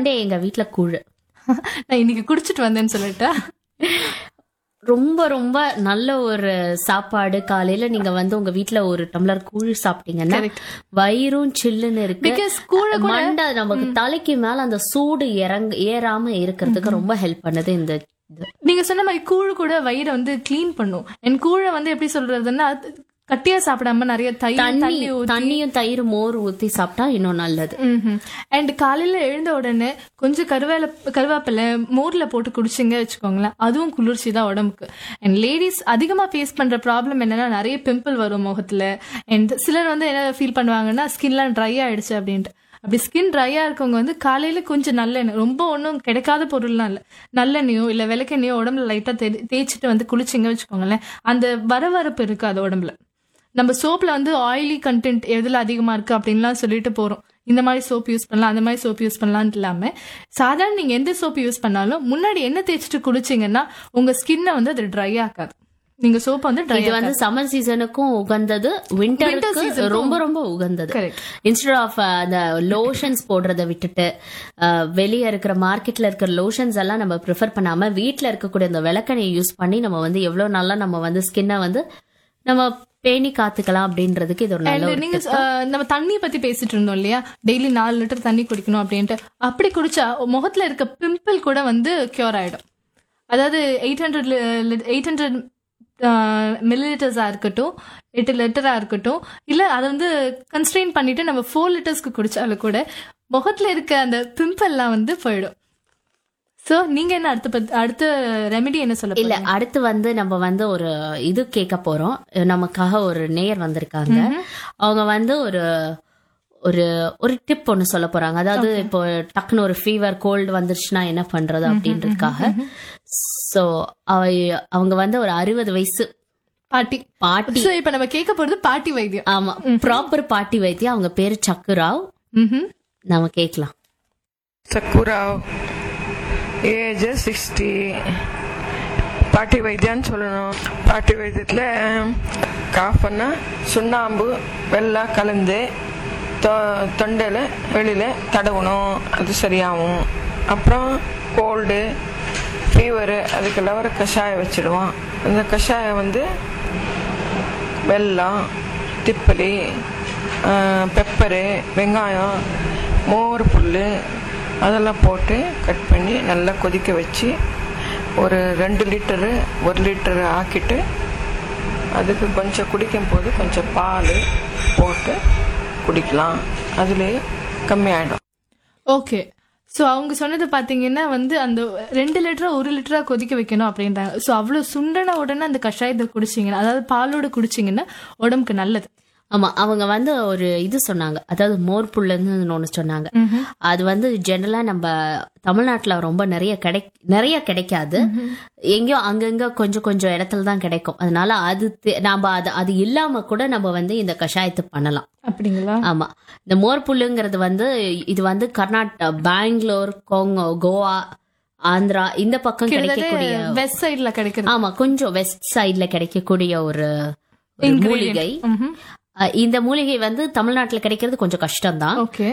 Sunday எங்க வீட்ல கூழ் நான் இன்னைக்கு குடிச்சிட்டு வந்தேன்னு சொல்லிட்டா ரொம்ப ரொம்ப நல்ல ஒரு சாப்பாடு காலையில நீங்க வந்து உங்க வீட்ல ஒரு டம்ளர் கூழ் சாப்பிட்டீங்கன்னா Correct. வயிறும் சில்லுன்னு இருக்கு Because கூழ கூட- மண்டை நமக்கு தலைக்கு மேல அந்த சூடு இறங்க ஏறாம இருக்கிறதுக்கு ரொம்ப ஹெல்ப் பண்ணுது இந்த இது நீங்க சொன்ன மாதிரி கூழ் கூட வயிறை வந்து க்ளீன் பண்ணும் என் கூழை வந்து எப்படி சொல்றதுன்னா அது கட்டியா சாப்பிடாம நிறைய தயிர் தண்ணி தண்ணி ஊத்தி தண்ணியும் தயிர் மோர் ஊத்தி சாப்பிட்டா இன்னும் நல்லது அண்ட் காலையில எழுந்த உடனே கொஞ்சம் கருவேல கருவேப்பிலை மோர்ல போட்டு குடிச்சிங்க வச்சுக்கோங்களேன் அதுவும் குளிர்ச்சி தான் உடம்புக்கு அண்ட் லேடிஸ் அதிகமா ஃபேஸ் பண்ற ப்ராப்ளம் என்னன்னா நிறைய பிம்பிள் வரும் முகத்துல அண்ட் சிலர் வந்து என்ன ஃபீல் பண்ணுவாங்கன்னா ஸ்கின்லாம் ட்ரை ஆயிடுச்சு அப்படின்ட்டு அப்படி ஸ்கின் ட்ரையா இருக்கவங்க வந்து காலையில கொஞ்சம் நல்லெண்ணெய் ரொம்ப ஒன்றும் கிடைக்காத பொருள்லாம் இல்லை நல்லெண்ணெயோ இல்லை விளக்கெண்ணெயோ உடம்புல லைட்டா தே தேய்ச்சிட்டு வந்து குளிச்சிங்க வச்சுக்கோங்களேன் அந்த வரவரப்பு இருக்காது உடம்புல நம்ம சோப்ல வந்து ஆயிலி கண்டென்ட் எதுல அதிகமா இருக்கு அப்படின்லாம் சொல்லிட்டு போறோம் இந்த மாதிரி சோப் யூஸ் பண்ணலாம் அந்த மாதிரி சோப் யூஸ் பண்ணலாம்னு இல்லாம சாதாரண நீங்க எந்த சோப் யூஸ் பண்ணாலும் முன்னாடி என்ன தேய்ச்சிட்டு குளிச்சீங்கன்னா உங்க ஸ்கின்னை வந்து அது ட்ரை ஆக்காது நீங்க சோப் வந்து ட்ரை இது வந்து சம்மர் சீசனுக்கும் உகந்தது விண்டருக்கு ரொம்ப ரொம்ப உகந்தது Correct. இன்ஸ்டெட் ஆஃப் அந்த லோஷன்ஸ் போடுறத விட்டுட்டு அஹ், வெளிய இருக்கிற மார்க்கெட்ல இருக்கிற லோஷன்ஸ் எல்லாம் நம்ம ப்ரிஃபர் பண்ணாம வீட்ல இருக்கக்கூடிய இந்த விளக்கெண்ணெய் யூஸ் பண்ணி நம்ம வந்து எவ்வளவு நல்லா நம்ம வந்து ஸ்கின்னை வந்து நம்ம பேணி காத்துக்கலாம் அப்படின்றதுக்கு இது ஒரு நல்ல And ஒரு நீங்க அஹ், நம்ம தண்ணி பத்தி பேசிட்டு இருந்தோம் இல்லையா டெய்லி நாலு லிட்டர் தண்ணி குடிக்கணும் அப்படின்ட்டு அப்படி குடிச்சா முகத்துல இருக்க பிம்பிள் கூட வந்து கியூர் ஆயிடும் அதாவது எயிட் ஹண்ட்ரட் எயிட் ஹண்ட்ரட் மில்லிலிட்டர்ஸா இருக்கட்டும் எட்டு லிட்டரா இருக்கட்டும் இல்ல அதை வந்து கன்ஸ்ட்ரெயின் பண்ணிட்டு நம்ம ஃபோர் லிட்டர்ஸ்க்கு குடிச்சாலும் கூட முகத்துல இருக்க அந்த பிம்பிள்லாம் வந்து போயிடும் சோ நீங்க என்ன அடுத்த பத்- அடுத்த ரெமெடி என்ன சொல்ல இல்ல அடுத்து வந்து நம்ம வந்து ஒரு இது கேட்க போறோம் நமக்காக ஒரு நேயர் வந்திருக்காங்க அவங்க வந்து ஒரு ஒரு ஒரு டிப் ஒன்னு சொல்ல போறாங்க அதாவது இப்போ டக்குன்னு ஒரு ஃபீவர் கோல்டு வந்துருச்சுன்னா என்ன பண்றது அப்படின்றதுக்காக சோ அவங்க வந்து ஒரு அறுபது வயசு பாட்டி பாட்டி சோ இப்ப நம்ம கேட்க போறது பாட்டி வைத்தியம் ஆமா ப்ராப்பர் பாட்டி வைத்தியம் அவங்க பேரு சக்குராவ் ம்ஹும். நம்ம கேட்கலாம் சக்குராவ் ஏஜ் சிக்ஸ்டி பாட்டி வைத்தியம்னு சொல்லணும் பாட்டி வைத்தியத்தில் காஃப்னா சுண்ணாம்பு வெள்ளம் கலந்து தொ தொண்டையில் வெளியில் தடவணும் அது சரியாகும் அப்புறம் கோல்டு ஃபீவரு அதுக்கெல்லாம் ஒரு கஷாயம் வச்சிடுவோம் அந்த கஷாயம் வந்து வெல்லம் திப்பலி பெப்பரு வெங்காயம் மோர் புல் அதெல்லாம் போட்டு கட் பண்ணி நல்லா கொதிக்க வச்சு ஒரு ரெண்டு லிட்டரு ஒரு லிட்டரு ஆக்கிட்டு அதுக்கு கொஞ்சம் குடிக்கும் போது கொஞ்சம் பால் போட்டு குடிக்கலாம் அதுலேயே கம்மியாயிடும் ஓகே சோ அவங்க சொன்னது பாத்தீங்கன்னா வந்து அந்த ரெண்டு லிட்டரா ஒரு லிட்டரா கொதிக்க வைக்கணும் அப்படின்றாங்க சோ அவ்வளவு சுண்டன உடனே அந்த கஷாயத்தை குடிச்சீங்கன்னா அதாவது பாலோட குடிச்சீங்கன்னா உடம்புக்கு நல்லது ஆமா அவங்க வந்து ஒரு இது சொன்னாங்க அதாவது மோர் புல்லுன்னு ஒண்ணு சொன்னாங்க அது வந்து ஜெனரலா நம்ம தமிழ்நாட்டுல ரொம்ப நிறைய கிடை நிறைய கிடைக்காது எங்கேயோ அங்கங்க கொஞ்சம் கொஞ்சம் இடத்துல தான் கிடைக்கும் அதனால அது தே- நாம அது அது இல்லாம கூட நம்ம வந்து இந்த கஷாயத்தை பண்ணலாம் அப்படிங்களா ஆமா இந்த மோர் புல்லுங்கிறது வந்து இது வந்து கர்நாடகா பெங்களூர் கோங்கோ கோவா ஆந்திரா இந்த பக்கம் கிடைக்கக்கூடிய வெஸ்ட் சைடுல கிடைக்கிறது ஆமா கொஞ்சம் வெஸ்ட் சைடுல கிடைக்கக்கூடிய ஒரு ஒரு மூலிகை அஹ் இந்த மூலிகை வந்து தமிழ்நாட்டுல கிடைக்கிறது கொஞ்சம் கஷ்டம்தான் ஓகே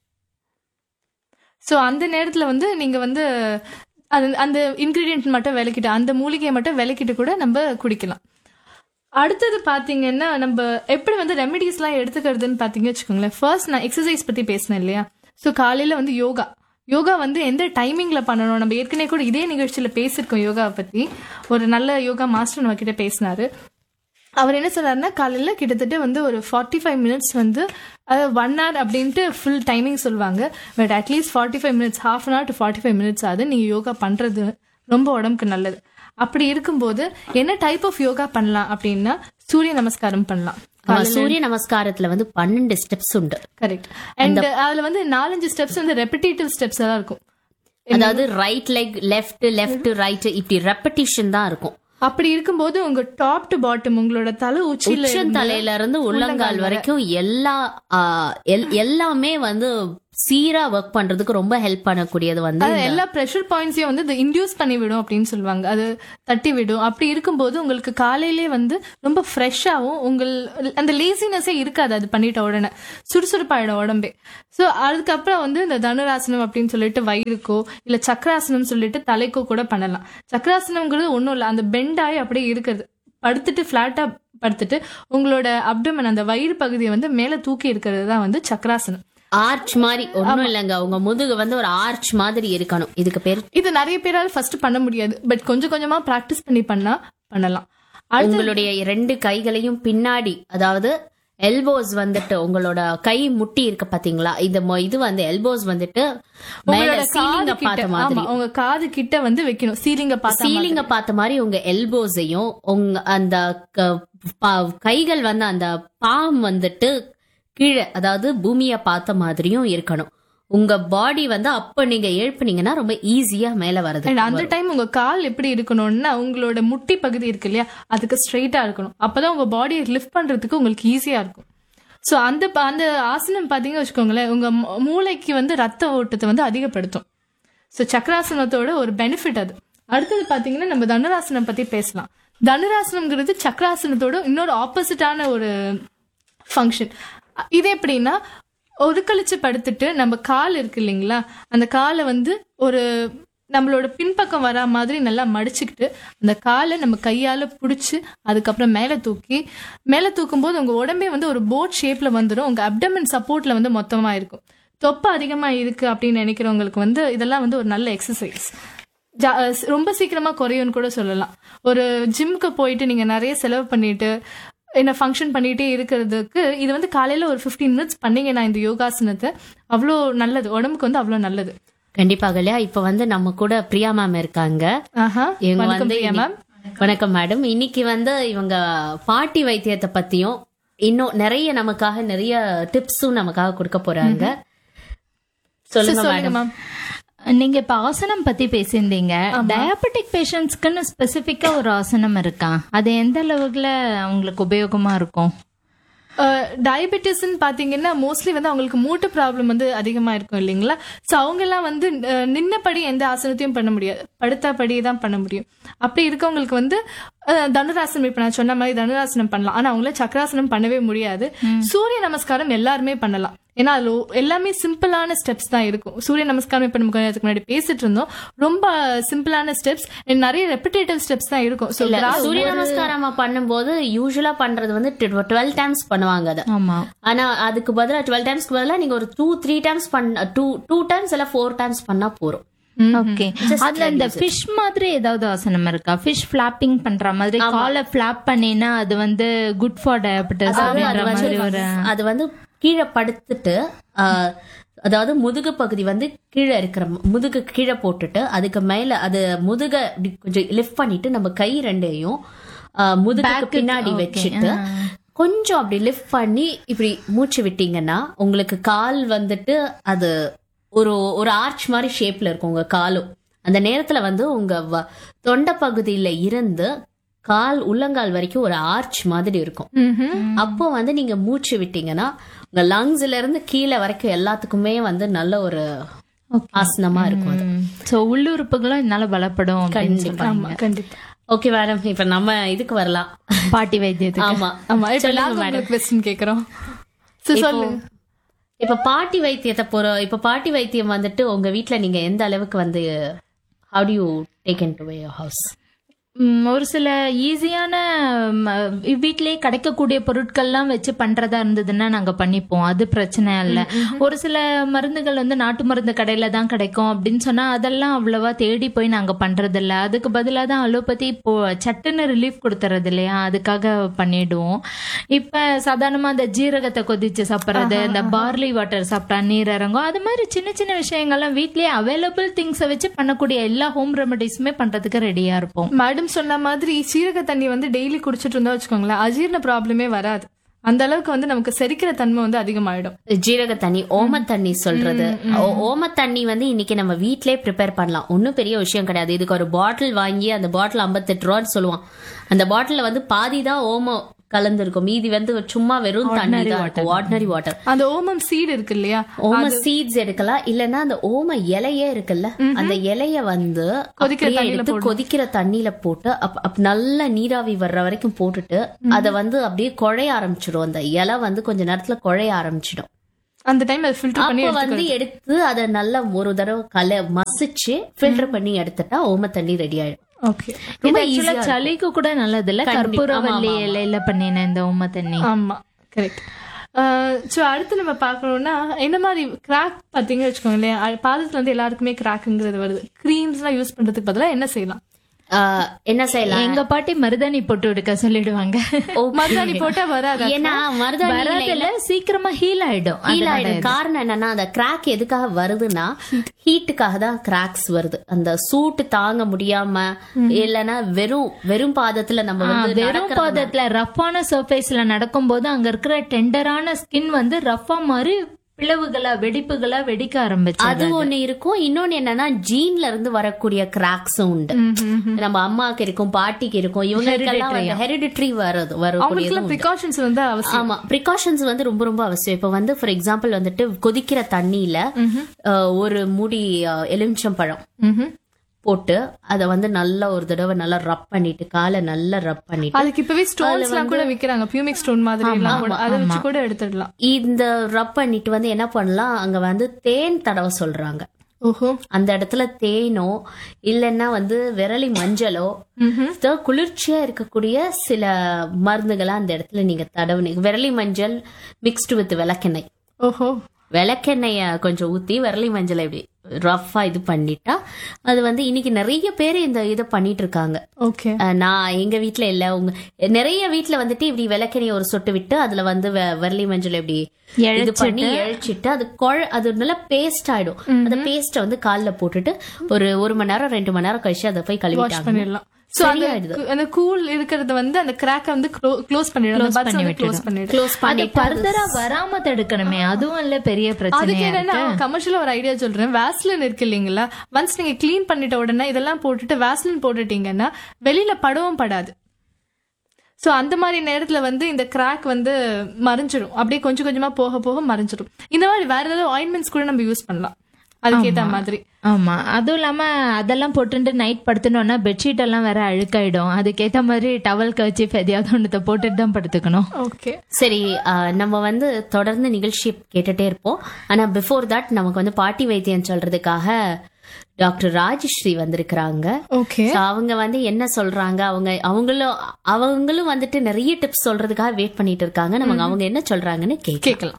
சோ அந்த நேரத்துல வந்து நீங்க வந்து அது அந்த இன்கிரீடியன்ட் மட்டும் விளக்கிட்டு அந்த மூலிகையை மட்டும் விளக்கிட்டு கூட நம்ம குடிக்கலாம் அடுத்தது பாத்தீங்கன்னா நம்ம எப்படி வந்து ரெமெடிஸ்லாம் எடுத்துக்கிறதுன்னு பாத்தீங்க வச்சுக்கோங்களேன் ஃபர்ஸ்ட் நான் எக்ஸசைஸ் பத்தி பேசினேன் இல்லையா ஸோ காலையில வந்து யோகா யோகா வந்து எந்த டைமிங்ல பண்ணணும் நம்ம ஏற்கனவே கூட இதே நிகழ்ச்சியில பேசியிருக்கோம் யோகாவை பத்தி ஒரு நல்ல யோகா மாஸ்டர் நம்ம கிட்ட பேசினாரு அவர் என்ன சொல்றாருன்னா காலையில கிட்டத்தட்ட வந்து ஒரு ஃபார்ட்டி ஃபைவ் மினிட்ஸ் வந்து ஒன் ஹவர் அப்படின்ட்டு ஃபுல் டைமிங் சொல்லுவாங்க but at least forty five minutes half an hour to forty five minutes ஆகுது நீங்க யோகா பண்றது ரொம்ப உடம்புக்கு நல்லது அப்படி இருக்கும்போது என்ன டைப் ஆஃப் யோகா பண்ணலாம் அப்படின்னா சூரிய நமஸ்காரம் பண்ணலாம் ஆமா, சூரிய நமஸ்காரத்துல வந்து பன்னெண்டு ஸ்டெப்ஸ் உண்டு கரெக்ட் அண்ட் அதுல வந்து நாலஞ்சு ஸ்டெப்ஸ் வந்து ரெப்பிட்டேட்டிவ் ஸ்டெப்ஸ் எல்லாம் இருக்கும் அதாவது right leg left left right இப்படி ரெப்படிஷன் தான் இருக்கும் அப்படி இருக்கும்போது உங்க டாப் டு பாட்டம் உங்களோட தலை உச்சியில உச்சம் இருந்து தலையில இருந்து உள்ளங்கால் வரைக்கும் எல்லா ஆ, எல்- எல்லாமே வந்து சீரா ஒர்க் பண்றதுக்கு ரொம்ப ஹெல்ப் பண்ணக்கூடியது வந்து அது எல்லா ப்ரெஷர் பாயிண்ட்ஸையும் வந்து இது இன்டியூஸ் பண்ணி விடும் அப்படின்னு சொல்லுவாங்க அது தட்டி விடும் அப்படி இருக்கும்போது உங்களுக்கு காலையிலே வந்து ரொம்ப ஃப்ரெஷ்ஷாகவும் உங்கள் அந்த லேசினஸே இருக்காது அது பண்ணிட்ட உடனே சுறுசுறுப்பாயிடும் உடம்பே ஸோ அதுக்கப்புறம் வந்து இந்த தனுராசனம் அப்படின்னு சொல்லிட்டு வயிறுக்கோ இல்லை சக்கராசனம் சொல்லிட்டு தலைக்கோ கூட பண்ணலாம் சக்கராசனம்ங்கிறது ஒன்றும் இல்லை அந்த பெண்டாய் அப்படியே இருக்கிறது படுத்துட்டு ஃப்ளாட்டாக படுத்துட்டு உங்களோட அப்டமன் அந்த வயிறு பகுதியை வந்து மேலே தூக்கி இருக்கிறது தான் வந்து சக்கராசனம் ஆர்ச் மாதிரி ஒண்ணும் இல்லைங்க உங்க முதுகு வந்து ஒரு ஆர்ச் மாதிரி இருக்கணும் இதுக்கு பேர் இது நிறைய பேரால் ஃபர்ஸ்ட் பண்ண முடியாது பட் கொஞ்சம் கொஞ்சமா பிராக்டிஸ் பண்ணி பண்ணா பண்ணலாம் அடுத்து உங்களுடைய ரெண்டு கைகளையும் பின்னாடி அதாவது எல்போஸ் வந்துட்டு உங்களோட கை முட்டி இருக்கு பாத்தீங்களா இந்த மொ- இது வந்து எல்போஸ் வந்துட்டு மேல உங்களோட காது சீலிங்க பார்த்த கிட்ட மாதிரி ஆமா உங்க காது கிட்ட வந்து வைக்கணும் சீலிங்க பார்த்தா சீலிங்க பார்த்த மாதிரி உங்க எல்போஸையும் உங்க அந்த க- பா- கைகள் வந்து அந்த பாம் வந்துட்டு கீழே அதாவது பூமியை பார்த்த மாதிரியும் இருக்கணும் உங்க பாடி வந்து அப்ப நீங்க எழுப்புனீங்கன்னா ரொம்ப ஈஸியா மேல வருது And அந்த டைம் உங்க கால் எப்படி இருக்கணும்னா உங்களோட முட்டி பகுதி இருக்கு இல்லையா அதுக்கு ஸ்ட்ரைட்டா இருக்கணும் அப்பதான் உங்க பாடியை லிஃப்ட் பண்றதுக்கு உங்களுக்கு ஈஸியா இருக்கும் சோ அந்த ப- அந்த ஆசனம் பாத்தீங்க வச்சுக்கோங்களேன் உங்க மூ- மூளைக்கு வந்து ரத்த ஓட்டத்தை வந்து அதிகப்படுத்தும் ஸோ சக்கராசனத்தோட ஒரு பெனிஃபிட் அது அடுத்தது பாத்தீங்கன்னா நம்ம தனுராசனம் பத்தி பேசலாம் தனுராசனம்ங்கிறது சக்கராசனத்தோட இன்னொரு ஆப்போசிட்டான ஒரு ஃபங்க்ஷன் இது எப்படின்னா ஒரு கழிச்சு படுத்துட்டு நம்ம கால் இருக்கு இல்லைங்களா அந்த காலை வந்து ஒரு நம்மளோட பின்பக்கம் வரா மாதிரி நல்லா மடிச்சுக்கிட்டு அந்த காலை நம்ம கையால பிடிச்சி அதுக்கப்புறம் மேலே தூக்கி மேலே தூக்கும் போது உங்க உடம்பே வந்து ஒரு போட் ஷேப்ல வந்துடும் உங்க அப்டமன் சப்போர்ட்ல வந்து மொத்தமா இருக்கும் தொப்பை அதிகமா இருக்கு அப்படின்னு நினைக்கிறவங்களுக்கு வந்து இதெல்லாம் வந்து ஒரு நல்ல எக்ஸசைஸ் ஜா- அஹ் ரொம்ப சீக்கிரமா குறையும்னு கூட சொல்லலாம் ஒரு ஜிம்க்கு போயிட்டு நீங்க நிறைய செலவு பண்ணிட்டு என்ன ஃபங்க்ஷன் பண்ணிட்டே இருக்கிறதுக்கு இது வந்து காலையில ஒரு 15 மினிட்ஸ் பண்ணீங்கன்னா இந்த யோகாசனத்தை அவ்வளோ நல்லது உடம்புக்கு வந்து அவ்வளோ நல்லது கண்டிப்பாக இல்லையா இப்ப வந்து நம்ம கூட பிரியா மேம் இருக்காங்க ஆஹா இவங்க வணக்கம் வந்து பிரியா மேம் இன்னி- வணக்கம் மேடம் இன்னைக்கு வந்து இவங்க பாட்டி வைத்தியத்தை பத்தியும் இன்னும் நிறைய நமக்காக நிறைய டிப்ஸும் நமக்காக கொடுக்க போறாங்க சொல்லுங்க சொல்லுங்க மேடம் மேம் நீங்க இப்ப ஆசனம் பத்தி பேசியிருந்தீங்க டயபெட்டிக் பேஷண்ட்ஸ்க்குன்னு ஸ்பெசிபிக்கா ஒரு ஆசனம் இருக்கா அது எந்த அளவுக்குல அவங்களுக்கு உபயோகமா இருக்கும் டயபெட்டிஸ்ன்னு பாத்தீங்கன்னா மோஸ்ட்லி வந்து அவங்களுக்கு மூட்டு ப்ராப்ளம் வந்து அதிகமா இருக்கும் இல்லைங்களா ஸோ அவங்க எல்லாம் வந்து அஹ், நின்னபடி எந்த ஆசனத்தையும் பண்ண முடியாது படுத்தபடி தான் பண்ண முடியும் அப்படி இருக்கவங்களுக்கு வந்து அஹ், தனுராசனம் இப்ப நான் சொன்ன மாதிரி தனுராசனம் பண்ணலாம் ஆனா அவங்கள சக்கராசனம் பண்ணவே முடியாது சூரிய நமஸ்காரம் எல்லாருமே பண்ணலாம் ஏன்னா அதுல ஒ- எல்லாமே சிம்பிளான ஸ்டெப்ஸ் தான் இருக்கும் சூரிய நமஸ்காரம் இப்ப நம்ம கொஞ்ச நேரத்துக்கு முன்னாடி பேசிட்டு இருந்தோம் ரொம்ப சிம்பிளான ஸ்டெப்ஸ் நிறைய ரெப்பிடேட்டிவ் ஸ்டெப்ஸ் தான் இருக்கும் ஸோ இல்ல சூரிய நமஸ்காரம் பண்ணும்போது யூஸ்வலா பண்றது வந்து டுவெல் டைம்ஸ் பண்ணுவாங்க அதை ஆமா ஆனா அதுக்கு பதிலா டுவெல் டைம்ஸ்க்கு பதிலா நீங்க ஒரு டூ த்ரீ டைம்ஸ் பண்ண டூ டூ டைம்ஸ் இல்ல ஃபோர் டைம்ஸ் பண்ணா போறோம் ஓகே அதுல இந்த ஃபிஷ் மாதிரி ஏதாவது ஆசனம் இருக்கா ஃபிஷ் ஃபிளாப்பிங் பண்ற மாதிரி காலை ஃபிளாப் பண்ணினா அது வந்து குட் ஃபார் டயபெட்டிஸ் அதாவது அது அப்படின்ற வந்து மாதிரி ஒரு அது வந்து கீழே படுத்துட்டு ஆஹ், அதாவது முதுகு பகுதி வந்து கீழே இருக்கிற முதுகு கீழே போட்டுட்டு அதுக்கு மேல அது முதுக இப்படி கொஞ்சம் லிஃப்ட் பண்ணிட்டு நம்ம கை ரெண்டையும் ஆஹ், முதுகுக்கு பின்னாடி வச்சுட்டு கொஞ்சம் அப்படி லிஃப்ட் பண்ணி இப்படி மூச்சு விட்டீங்கன்னா உங்களுக்கு கால் வந்துட்டு அது ஒரு ஒரு ஆர்ச் மாதிரி ஷேப்ல இருக்கும் உங்க காலும் அந்த நேரத்துல வந்து உங்க வ- தொண்டை பகுதியில இருந்து கால் உள்ளங்கால் வரைக்கும் ஒரு ஆர்ச் மாதிரி இருக்கும் அப்போ வந்து நீங்க மூச்சு விட்டீங்கன்னா உங்க லங்ஸ்ல இருந்து கீழே வரைக்கும் எல்லாத்துக்குமே வந்து நல்ல ஒரு ஆசனமா இருக்கும் அது சோ உள்ளுறுப்புகளும் இதனால பலப்படும் அப்படின்னு கண்டிப்பா. சொல்றாங்க கண்டிப்பா ஓகே மேடம் இப்ப நம்ம இதுக்கு வரலாம் பாட்டி வைத்தியத்துக்கு ஆமா ஆமா இப்ப சொல்லுங்க நாங்க மேடம் உங்களுக்கு கொஸ்டின் கேக்குறோம் So, சொல்லுங்க இப்ப பாட்டி வைத்தியத்தை போற இப்ப பாட்டி வைத்தியம் வந்துட்டு உங்க வீட்ல நீங்க எந்த அளவுக்கு வந்து how do you take in to your house hmm, ஒரு சில ஈஸியான வீட்லயே கிடைக்கக்கூடிய பொருட்கள்லாம் வச்சு பண்றதா இருந்ததுன்னா நாங்க பண்ணிப்போம் அது பிரச்சனை இல்ல ஒரு சில மருந்துகள் வந்து நாட்டு மருந்து கடையில தான் கிடைக்கும் அப்படின்னு சொன்னா அதெல்லாம் அவ்வளவா தேடி போய் நாங்க பண்றது இல்ல அதுக்கு பதிலா தான் அலோபதி இப்போ சட்டுன்னு ரிலீஃப் கொடுத்துறது இல்லையா அதுக்காக பண்ணிடுவோம் இப்ப சாதாரணமா அந்த ஜீரகத்தை கொதிச்சு சாப்பிடுறது இந்த பார்லி வாட்டர் சாப்பிட்டா நீர் இறங்கும் அது மாதிரி சின்ன சின்ன விஷயங்கள்லாம் வீட்லயே அவைலபிள் திங்ஸை வச்சு பண்ணக்கூடிய எல்லா ஹோம் ரெமடிஸுமே பண்றதுக்கு ரெடியா இருப்போம் மேடம் சொன்ன மாதிரி சீரக தண்ணி வந்து டெய்லி குடிச்சிட்டு இருந்தா வச்சுக்கோங்களேன் அஜீரண ப்ராப்ளமே வராது அந்த அளவுக்கு வந்து நமக்கு செரிக்கிற தன்மை வந்து அதிகமாயிடும் ஜீரக தண்ணி ஓம தண்ணி சொல்றது ஓ- ஓம தண்ணி வந்து இன்னைக்கு நம்ம வீட்லயே ப்ரிப்பேர் பண்ணலாம் ஒன்றும் பெரிய விஷயம் கிடையாது இதுக்கு ஒரு பாட்டில் வாங்கி அந்த பாட்டில் ஐம்பத்தெட்டு ரூபான்னு சொல்லுவான் அந்த பாட்டில வந்து பாதி தான் ஓமம் கலந்துருக்கும் மீதி வந்து சும்மா வெறும் தண்ணி தான் ஆர்டினரி வாட்டர் அந்த ஓமம் சீடு இருக்கு இல்லையா ஓம சீட்ஸ் எடுக்கலாம் இல்லனா அந்த ஓம இலையே இருக்குல்ல அந்த இலைய வந்து கொதிக்கிற அப்படியே தண்ணியில எடுத்து கொதிக்கிற தண்ணியில போட்டு அப்- அப் நல்ல நீராவி வர்ற வரைக்கும் போட்டுட்டு அத வந்து அப்படியே குழைய ஆரம்பிச்சிடும் அந்த இலை வந்து கொஞ்ச நேரத்துல குழைய ஆரம்பிச்சிடும் அந்த டைம் அதை ஃபில்டர் பண்ணி அப்ப வந்து எடுத்து அத நல்லா ஒரு தடவை கல மசிச்சு ஃபில்டர் பண்ணி எடுத்துட்டா ஓம தண்ணி ரெடி ஆயிடும் ஓகே இது ஆக்சுவலா சளிக்கு கூட நல்லது இல்ல கற்பூரவல்லி இலையில பண்ணின இந்த உண்மை தண்ணி ஆமா கரெக்ட் ஸோ அடுத்து நம்ம பார்க்கணும்னா என்ன மாதிரி கிராக் பார்த்தீங்கன்னு வச்சுக்கோங்களேன் அ- பாதத்துல வந்து எல்லாருக்குமே கிராக்குங்கிறது வருது க்ரீம்ஸ்லாம் யூஸ் பண்றதுக்கு பதிலா என்ன செய்யலாம் ஆஹ் என்ன செய்யலாம் எங்க பாட்டி மருதாணி போட்டு எடுக்க சொல்லிடுவாங்க மருதாணி போட்டா வராது ஏன்னா மருதாணி வராதுல சீக்கிரமா ஹீல் ஆயிடும் ஹீல் ஆயிடும் காரணம் என்னன்னா அந்த கிராக் எதுக்காக வருதுன்னா ஹீட்டுக்காக தான் கிராக்ஸ் வருது அந்த சூட்டு தாங்க முடியாம இல்லனா வெறும் வெறும் பாதத்துல நம்ம வந்து வெறும் நடக்கறதுனால- பாதத்துல ரஃப்பான சர்ஃபேஸ்ல நடக்கும்போது அங்க இருக்கிற டெண்டரான ஸ்கின் வந்து ரஃப்பா மாதிரி பிளவுகளா வெடிப்புகளா வெடிக்க ஆரம்பிச்சு அது ஒண்ணு இருக்கும் இன்னொன்னு என்னன்னா ஜீன்ல இருந்து வரக்கூடிய கிராக்ஸும் உண்டு நம்ம அம்மாக்கு இருக்கும் பாட்டிக்கு இருக்கும் இவங்களுக்கெல்லாம் ஹெரிடிட்ரி வருது வரக்கூடியது அவங்களுக்குலாம் ப்ரிகாஷன்ஸ் வந்து அவசியம் ஆமா ப்ரிகாஷன்ஸ் வந்து ரொம்ப ரொம்ப அவசியம் இப்ப வந்து ஃபார் எக்ஸாம்பிள் வந்துட்டு கொதிக்கிற தண்ணியில அஹ், ஒரு மூடி அஹ், எலுமிச்சம்பழம் ம்ஹும். போட்டு அத வந்து நல்லா ஒரு தடவை நல்லா ரப் பண்ணிட்டு காலை நல்லா ரப் பண்ணிட்டு அதுக்கு இப்பவே ஸ்டோன்ஸ் எல்லாம் கூட விக்கிறாங்க பியூமிக் ஸ்டோன் மாதிரி எல்லாம் கூட அதை வச்சு கூட எடுத்துடலாம் இந்த ரப் பண்ணிட்டு வந்து என்ன பண்ணலாம் அங்க வந்து தேன் தடவை சொல்றாங்க ஓஹோ அந்த இடத்துல தேனோ இல்லைன்னா வந்து விரலி மஞ்சளோ இந்த குளிர்ச்சியா இருக்கக்கூடிய சில மருந்துகளை அந்த இடத்துல நீங்க தடவுனீங்க விரலி மஞ்சள் மிக்ஸ்டு வித் விளக்கெண்ணெய் ஓஹோ விளக்கெண்ணெய கொஞ்சம் ஊத்தி விரலி மஞ்சளை இப்படி ரஃபா இது பண்ணிட்டா அது வந்து இன்னைக்கு நிறைய பேர் இந்த இதை பண்ணிட்டு இருக்காங்க ஓகே அஹ் நான் எங்க வீட்ல இல்ல உங்க நிறைய வீட்ல வந்துட்டு இப்படி விளக்கெண்ணெய் ஒரு சொட்டு விட்டு அதுல வந்து வெ- விரலி மஞ்சள் இப்படி இது பண்ணி எழிச்சிட்டு அது கொழ அது நல்லா பேஸ்ட் ஆயிடும் அந்த பேஸ்ட வந்து கால்ல போட்டுட்டு ஒரு ஒரு மணி நேரம் ரெண்டு மணி நேரம் கழிச்சு அதை போய் கழுவிட்டாங்க பண்ணிடலாம் சோ அந்த சரியாயிடுது. அந்த கூல் இருக்கிறது வந்து அந்த கிராக்க வந்து க்ளோஸ் பண்ணிடும் அந்த buds வந்து க்ளோஸ் பண்ணிடும் க்ளோஸ் அது பண்ணிட்டு ஃபர்தரா வராம தடுக்கணுமே அதுவும் இல்ல பெரிய பிரச்சனை அதுக்கு என்னன்னா கமர்ஷியலா ஒரு ஐடியா சொல்றேன் வேஸ்லின் இருக்கு இல்லைங்களா ஒன்ஸ் நீங்க க்ளீன் பண்ணிட்ட உடனே இதெல்லாம் போட்டுட்டு வேஸ்லின் போட்டுட்டீங்கன்னா வெளியில படவும் படாது சோ அந்த மாதிரி நேரத்துல வந்து இந்த கிராக் வந்து மறைஞ்சிடும் அப்படியே கொஞ்சம் கொஞ்சமா போக போக மறைஞ்சிடும் இந்த மாதிரி வேற ஏதாவது ஆயின்மெண்ட்ஸ் கூட நம்ம யூஸ் பண்ணலாம் அதுக்கேத்த மாதிரி ஆமா அதுவும் இல்லாம அதெல்லாம் போட்டுட்டு நைட் படுத்துனோம்னா பெட்ஷீட் எல்லாம் வேற அழுக்காயிடும் அதுக்கேத்த மாதிரி டவல் கவச்சி எதையாவது ஒன்றத்தை போட்டுட்டு தான் படுத்துக்கணும் ஓகே சரி அஹ், நம்ம வந்து தொடர்ந்து நிகழ்ச்சி கேட்டுட்டே இருப்போம் ஆனா பிஃபோர் தட் நமக்கு வந்து பாட்டி வைத்தியம் சொல்றதுக்காக டாக்டர் ராஜஸ்ரீ வந்திருக்கிறாங்க ஓகே So, அவங்க வந்து என்ன சொல்றாங்க அவங்க அவங்களும் அவங்களும் வந்துட்டு நிறைய டிப்ஸ் சொல்றதுக்காக வெயிட் பண்ணிட்டு இருக்காங்க நமக்கு அவங்க என்ன சொல்றாங்கன்னு கேட்க கேட்கலாம்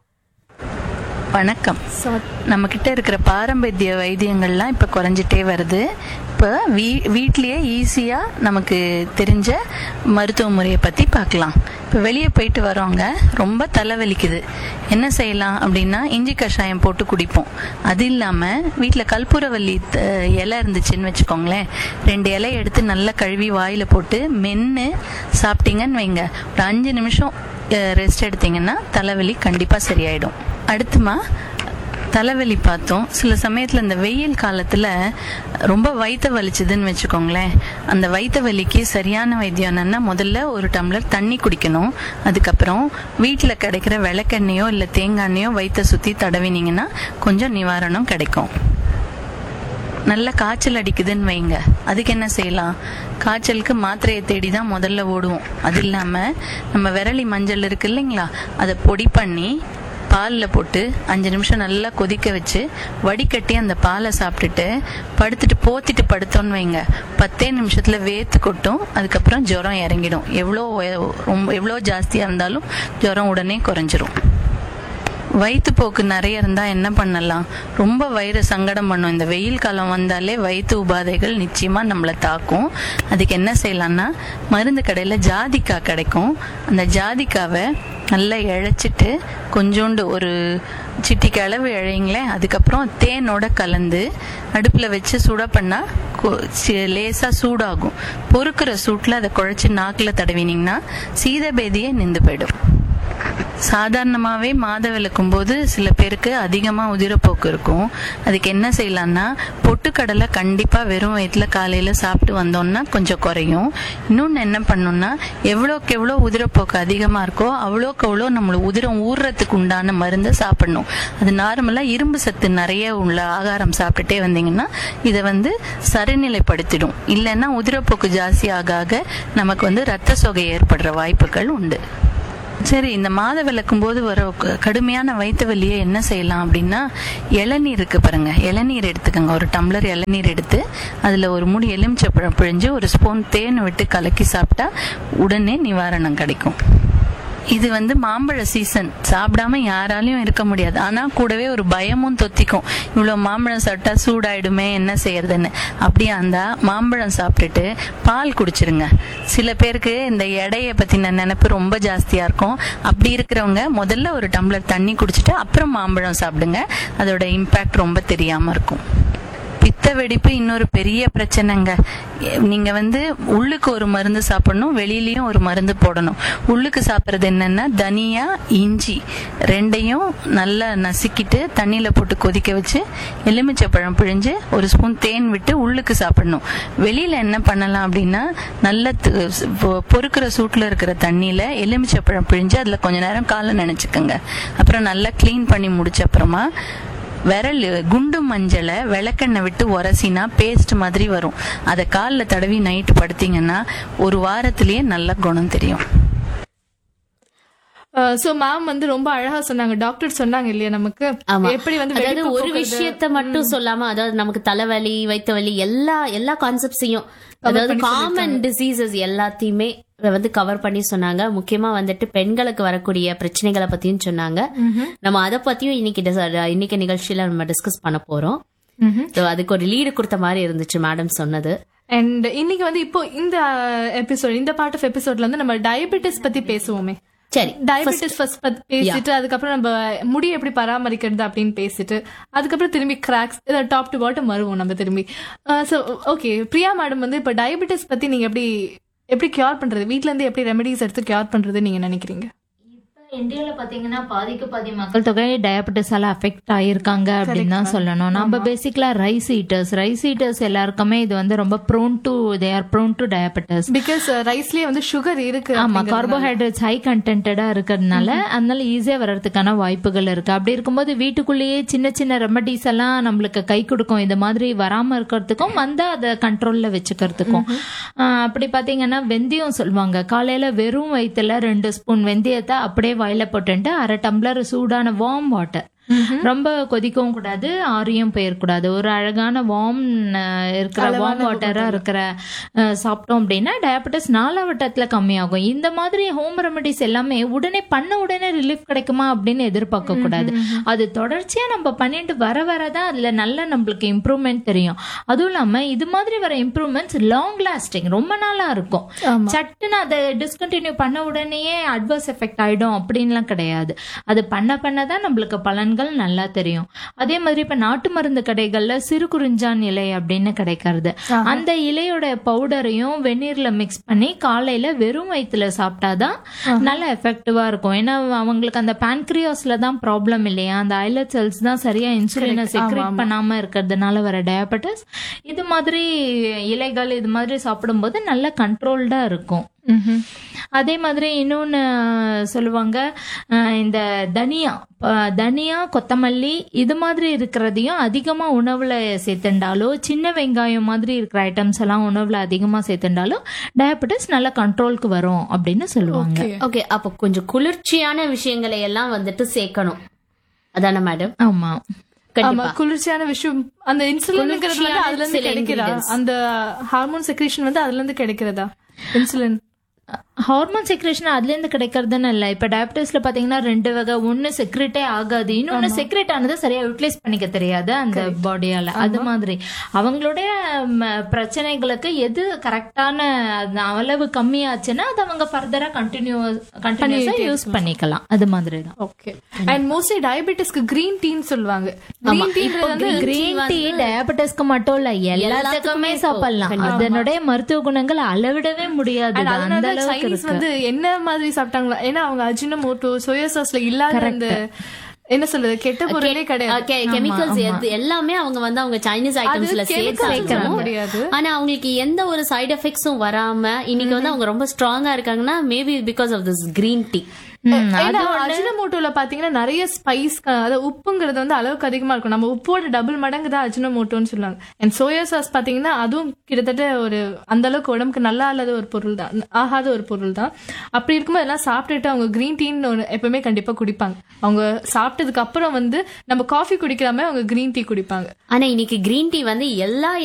வணக்கம் நம்ம கிட்ட இருக்கிற பாரம்பரிய வைத்தியங்கள்லாம் இப்போ குறைஞ்சிட்டே வருது இப்போ வீ வீட்லயே ஈஸியாக நமக்கு தெரிஞ்ச மருத்துவ முறையை பற்றி பார்க்கலாம் இப்போ வெளியே போயிட்டு வரவங்க ரொம்ப தலைவலிக்குது என்ன செய்யலாம் அப்படின்னா இஞ்சி கஷாயம் போட்டு குடிப்போம் அது இல்லாமல் வீட்டில் கற்பூரவல்லி த- இலை இருந்துச்சுன்னு வச்சுக்கோங்களேன் ரெண்டு இலை எடுத்து நல்லா கழுவி வாயில் போட்டு மென்று சாப்பிட்டீங்கன்னு வைங்க ஒரு அஞ்சு நிமிஷம் ரெஸ்ட் எடுத்தீங்கன்னா தலைவலி கண்டிப்பாக சரியாயிடும் அடுத்துமா தலைவலி பார்த்தோம் சில சமயத்தில் இந்த வெயில் காலத்தில் ரொம்ப வயிற்று வலிச்சுதுன்னு வச்சுக்கோங்களேன் அந்த வயிற்று வலிக்கு சரியான வைத்தியம் என்னன்னா முதல்ல ஒரு டம்ளர் தண்ணி குடிக்கணும் அதுக்கப்புறம் வீட்டில் கிடைக்கிற விளக்கெண்ணெயோ இல்லை தேங்காய் எண்ணெயோ வயிற்றை சுற்றி தடவினீங்கன்னா கொஞ்சம் நிவாரணம் கிடைக்கும் நல்ல காய்ச்சல் அடிக்குதுன்னு வைங்க அதுக்கு என்ன செய்யலாம் காய்ச்சலுக்கு மாத்திரையை தேடி தான் முதல்ல ஓடுவோம் அது இல்லாமல் நம்ம விரலி மஞ்சள் இருக்கு இல்லைங்களா அதை பொடி பண்ணி பாலில் போட்டு அஞ்சு நிமிஷம் நல்லா கொதிக்க வச்சு வடிகட்டி அந்த பாலை சாப்பிட்டுட்டு படுத்துட்டு போத்திட்டு படுத்தோன்னு வைங்க பத்தே நிமிஷத்தில் வேத்து கொட்டும் அதுக்கப்புறம் ஜுரம் இறங்கிடும் எவ்வளோ உய- ரொம்ப எவ்வளோ ஜாஸ்தியாக இருந்தாலும் ஜுரம் உடனே குறைஞ்சிரும் வயிற்றுப்போக்கு நிறைய இருந்தா என்ன பண்ணலாம் ரொம்ப வயிறு சங்கடம் பண்ணும் இந்த வெயில் காலம் வந்தாலே வயிற்று உபாதைகள் நிச்சயமா நம்மளை தாக்கும் அதுக்கு என்ன செய்யலாம்னா மருந்து கடையில ஜாதிக்காய் கிடைக்கும் அந்த ஜாதிக்காவை நல்லா இழைச்சிட்டு கொஞ்சோண்டு ஒரு சிட்டிக்கு அளவு இழைங்களேன் அதுக்கப்புறம் தேனோட கலந்து அடுப்பில் வச்சு சுட பண்ணால் லேசாக சூடாகும் பொறுக்கிற சூட்டில் அதை குழச்சி நாக்கில் தடவினீங்கன்னா சீதபேதியே நின்று போயிடும் சாதாரணமாகவே மாத விளக்கும் போது சில பேருக்கு அதிகமாக உதிரப்போக்கு இருக்கும் அதுக்கு என்ன செய்யலாம்னா பொட்டுக்கடலை கண்டிப்பாக வெறும் வயிற்றுல காலையில் சாப்பிட்டு வந்தோம்னா கொஞ்சம் குறையும் இன்னொன்று என்ன பண்ணணும்னா எவ்வளோக்கு எவ்வளோ உதிரப்போக்கு அதிகமாக இருக்கோ அவ்வளோக்கு அவ்வளோ நம்மள உதிரம் ஊறுறதுக்கு உண்டான மருந்தை சாப்பிடணும் அது நார்மலாக இரும்பு சத்து நிறைய உள்ள ஆகாரம் சாப்பிட்டுட்டே வந்தீங்கன்னா இதை வந்து சரிநிலைப்படுத்திடும் இல்லைன்னா உதிரப்போக்கு ஜாஸ்தி ஆக ஆக நமக்கு வந்து ரத்த சோகை ஏற்படுற வாய்ப்புகள் உண்டு சரி இந்த மாத விளக்கும் போது வர க- கடுமையான வயிற்று வலியை என்ன செய்யலாம் அப்படின்னா இளநீர் இருக்கு பாருங்க இளநீர் எடுத்துக்கோங்க ஒரு டம்ளர் இளநீர் எடுத்து அதில் ஒரு மூடி எலுமிச்சப்பழம் பிழிஞ்சு ஒரு ஸ்பூன் தேன் விட்டு கலக்கி சாப்பிட்டா உடனே நிவாரணம் கிடைக்கும் இது வந்து மாம்பழ சீசன் சாப்பிடாம யாராலையும் இருக்க முடியாது ஆனா கூடவே ஒரு பயமும் தொத்திக்கும் இவ்வளவு மாம்பழம் சாப்பிட்டா சூடாயிடுமே என்ன செய்யறதுன்னு அப்படியே அந்த மாம்பழம் சாப்பிட்டுட்டு பால் குடிச்சிருங்க சில பேருக்கு இந்த எடையை பத்தின நினைப்பு ரொம்ப ஜாஸ்தியா இருக்கும் அப்படி இருக்கிறவங்க முதல்ல ஒரு டம்ளர் தண்ணி குடிச்சிட்டு அப்புறம் மாம்பழம் சாப்பிடுங்க அதோட இம்பாக்ட் ரொம்ப தெரியாம இருக்கும் பித்த வெடிப்பு இன்னொரு பெரிய பிரச்சனைங்க எ- நீங்க வந்து உள்ளுக்கு ஒரு மருந்து சாப்பிடணும் வெளியிலயும் ஒரு மருந்து போடணும் உள்ளுக்கு சாப்பிட்றது என்னன்னா தனியா இஞ்சி ரெண்டையும் நல்லா நசுக்கிட்டு தண்ணியில போட்டு கொதிக்க வச்சு எலுமிச்சப்பழம் பிழிஞ்சு ஒரு ஸ்பூன் தேன் விட்டு உள்ளுக்கு சாப்பிடணும் வெளியில என்ன பண்ணலாம் அப்படின்னா நல்ல து- பொ- பொறுக்கிற சூட்டில் இருக்கிற தண்ணியில எலுமிச்சப்பழம் பிழிஞ்சு அதுல கொஞ்ச நேரம் காலை நினைச்சுக்கோங்க அப்புறம் நல்லா க்ளீன் பண்ணி முடிச்ச அப்புறமா விரல் குண்டு மஞ்சளை விளக்கெண்ணெய் விட்டு உரசினா பேஸ்ட் மாதிரி வரும் அதை காலில் தடவி நைட்டு படுத்தீங்கன்னா ஒரு வாரத்திலேயே நல்ல குணம் தெரியும் சோ மேம் வந்து ரொம்ப அழகா சொன்னாங்க டாக்டர் சொன்னாங்க இல்லையா நமக்கு ஆமா எப்படி வந்து அதாவது வெடிப்பு ஒரு போக்குறது. விஷயத்த மட்டும் சொல்லாம அதாவது நமக்கு தலைவலி வயிற்று வலி எல்லா எல்லா கான்செப்ட்ஸையும் அதாவது காமன் டிசீசஸ் எல்லாத்தையுமே வந்து கவர் பண்ணி சொன்னாங்க முக்கியமா வந்துட்டு பெண்களுக்கு வரக்கூடிய பிரச்சனைகளை பத்தியும் சொன்னாங்க நம்ம அதை பத்தியும் இன்னைக்கு dis- இன்னைக்கு நிகழ்ச்சியில நம்ம டிஸ்கஸ் பண்ண போறோம் ம்ஹும். So, அதுக்கு ஒரு லீடு கொடுத்த மாதிரி இருந்துச்சு மேடம் சொன்னது அண்ட் இன்னைக்கு வந்து இப்போ இந்த எபிசோட் இந்த பார்ட் ஆஃப் எபிசோட்ல வந்து நம்ம டயபெட்டிஸ் பத்தி பேசுவோமே சரி டயபெட்டிஸ் ஃபர்ஸ்ட் பத்தி பேசிட்டு அதுக்கப்புறம் நம்ம முடி எப்படி பராமரிக்கிறது அப்படின்னு பேசிட்டு அதுக்கப்புறம் திரும்பி கிராக்ஸ் டாப் டு பாட்டம் வருவோம் நம்ம திரும்பி ஸோ ஓகே பிரியா மேடம் வந்து இப்போ டயபெட்டிஸ் பத்தி நீங்க எப்படி எப்படி கியூர் பண்றது வீட்ல இருந்து எப்படி ரெமெடிஸ் எடுத்து கியூர் பண்றது நீங்க நினைக்கிறீங்க இந்தியால பாத்தீங்கன்னா பாதிக்கு பாதி மக்கள் தொகை டயபெட்டிஸால அஃபெக்ட் ஆயிருக்காங்க அப்படின்னு தான் சொல்லணும் நம்ம பேசிக்கலா ரைஸ் ஈட்டர்ஸ் ரைஸ் ஈட்டர்ஸ் எல்லாருக்குமே இது வந்து ரொம்ப prone to they are prone to diabetes because ரைஸ்லயே வந்து சுகர் இருக்கு ஆமா கார்போஹைட்ரேட்ஸ் ஹை கண்டென்டா இருக்கிறதுனால அதனால ஈஸியா வர்றதுக்கான வாய்ப்புகள் இருக்கு அப்படி இருக்கும்போது வீட்டுக்குள்ளேயே சின்ன சின்ன ரெமடிஸ் எல்லாம் நம்மளுக்கு கை கொடுக்கும் இந்த மாதிரி வராம இருக்கிறதுக்கும் வந்தா அதை கண்ட்ரோல்ல வச்சுக்கிறதுக்கும் ஆஹ் அப்படி பாத்தீங்கன்னா வெந்தயம் சொல்லுவாங்க காலையில வெறும் வயித்துல ரெண்டு ஸ்பூன் வெந்தயத்தை அப்படியே வாயில போட்டுட்டு அரை டம்ளர் சூடான வார்ம் வாட்டர் ரொம்ப கொதிக்கவும் கூடாது ஆரியும் போயிடக்கூடாது ஒரு அழகான வார்ம் இருக்கிற வார்ம் வாட்டரா இருக்கிற அஹ், சாப்பிட்டோம் அப்படின்னா டயபெட்டிஸ் நாலாவட்டத்துல கம்மியாகும் இந்த மாதிரி ஹோம் ரெமடிஸ் எல்லாமே உடனே பண்ண உடனே ரிலீஃப் கிடைக்குமா அப்படின்னு எதிர்பார்க்க கூடாது அது தொடர்ச்சியா நம்ம பண்ணிட்டு வர வரதான் அதுல நல்ல நம்மளுக்கு இம்ப்ரூவ்மெண்ட் தெரியும் அதுவும் இல்லாம இது மாதிரி வர இம்ப்ரூவ்மெண்ட்ஸ் லாங் லாஸ்டிங் ரொம்ப நாளா இருக்கும் சட்டுன்னு அதை டிஸ்கண்டினியூ பண்ண உடனேயே அட்வர்ஸ் எஃபெக்ட் ஆயிடும் அப்படின்லாம் கிடையாது அது பண்ண பண்ண தான் நம்மளுக்கு பலன்கள் நல்லா தெரியும் அதே மாதிரி இப்ப நாட்டு மருந்து கடைகள்ல சிறு குறிஞ்சான் இலை அப்படின்னு கிடைக்கிறது அந்த இலையோட பவுடரையும் வெந்நீர்ல மிக்ஸ் பண்ணி காலையில வெறும் வயிற்றுல சாப்பிட்டாதான் நல்ல எஃபெக்டிவா இருக்கும் ஏன்னா அவங்களுக்கு அந்த பான்க்ரியாஸ்ல தான் ப்ராப்ளம் இல்லையா அந்த ஐலட் செல்ஸ் தான் சரியா இன்சுலினை செக்ரேட் பண்ணாம இருக்கிறதுனால வர டயபெட்டிஸ் இது மாதிரி இலைகள் இது மாதிரி சாப்பிடும்போது நல்ல கண்ட்ரோல்டா இருக்கும் அதே மாதிரி இன்னொன்னு சொல்லுவாங்க அஹ் இந்த தனியா அஹ் தனியா கொத்தமல்லி இது மாதிரி இருக்கிறதையும் அதிகமா உணவுல சேர்த்துண்டாலோ சின்ன வெங்காயம் மாதிரி இருக்கிற ஐட்டம்ஸ் எல்லாம் உணவுல அதிகமா சேர்த்துண்டாலும் டயபெட்டிஸ் நல்ல கண்ட்ரோலுக்கு வரும் அப்படின்னு சொல்லுவாங்க ஓகே அப்போ கொஞ்சம் குளிர்ச்சியான விஷயங்களை எல்லாம் வந்துட்டு சேர்க்கணும் அதானே மேடம் ஆமா ஆமா கண்டிப்பா குளிர்ச்சியான விஷயம் அந்த இன்சுலின்ங்கிறது வந்து குளிர்ச்சியான அதுல இருந்து சில கிடைக்கிறதா ingredients. அந்த ஹார்மோன் செக்ரேஷன் வந்து அதுல இருந்து கிடைக்கிறதா இன்சுலின் ஹார்மோன் செக்ரேஷன் அதுல இருந்து கிடைக்கிறதுன்னு இல்ல இப்ப டயபெட்டிஸ்ல பாத்தீங்கன்னா ரெண்டு வகை ஒன்னு செக்ரேட்டே ஆகாது இன்னொன்னு செக்ரேட் ஆனது சரியா யூட்டிலைஸ் பண்ணிக்க தெரியாது அந்த பாடியால அது மாதிரி அவங்களுடைய ம, பிரச்சனைகளுக்கு எது கரெக்டான அளவு கம்மியாச்சுன்னா அது அவங்க ஃபர்தரா கண்டினியூ கண்டினியூஸா யூஸ் பண்ணிக்கலாம் அது மாதிரி தான் ஓகே அண்ட் மோஸ்ட்லி டயபெட்டிஸ்க்கு கிரீன் டீன்னு சொல்லுவாங்க கிரீன் டீன்றது வந்து கிரீன் டீ டயபெட்டிஸ்க்கு மட்டும் இல்ல எல்லாத்துக்குமே சாப்பிடலாம் அதனுடைய மருத்துவ குணங்கள் அளவிடவே முடியாது And அந்த அதனால அளவுக்கு சைனீஸ் வந்து என்ன மாதிரி சாப்பிட்டாங்களோ ஏன்னா அவங்க அஜினமோட்டோ சோயா சாஸ்ல இல்லாத அந்த என்ன சொல்றது கெட்ட பொருளே கிடையாது கெமிக்கல்ஸ் எல்லாமே அவங்க வந்து அவங்க சைனீஸ் ஐட்டம்ஸ்ல chemicals சொல்ல சேர்த்து முடியாது. ஆனா அவங்களுக்கு எந்த ஒரு சைடு எஃபெக்ட்ஸும் வராம இன்னைக்கு வந்து அவங்க ரொம்ப ஸ்ட்ராங்கா இருக்காங்கன்னா maybe because of this green tea ஏன்னா அஜினமோட்டோல பாத்தீங்கன்னா நிறைய ஸ்பைஸ் அதாவது உப்புங்கிறது வந்து அளவுக்கு அதிகமா இருக்கும் நம்ம உப்போட டபுள் மடங்கு தான் அஜினமோட்டோன்னு சொல்லுவாங்க அண்ட் சோயா சாஸ் பாத்தீங்கன்னா அதுவும் கிட்டத்தட்ட ஒரு அந்த அளவுக்கு உடம்புக்கு நல்லா இல்லாத ஒரு பொருள் தான் ஆகாத ஒரு பொருள் தான் அப்படி இருக்கும்போது எல்லாம் சாப்பிட்டுட்டு அவங்க கிரீன் டீன்னு ஒன்று எப்பவுமே கண்டிப்பா குடிப்பாங்க அவங்க சாப்பிட்டதுக்கு அப்புறம் வந்து நம்ம காஃபி குடிக்கிறாம அவங்க கிரீன் டீ குடிப்பாங்க ஆனா இன்னைக்கு கிரீன் டீ வந்து எல்லா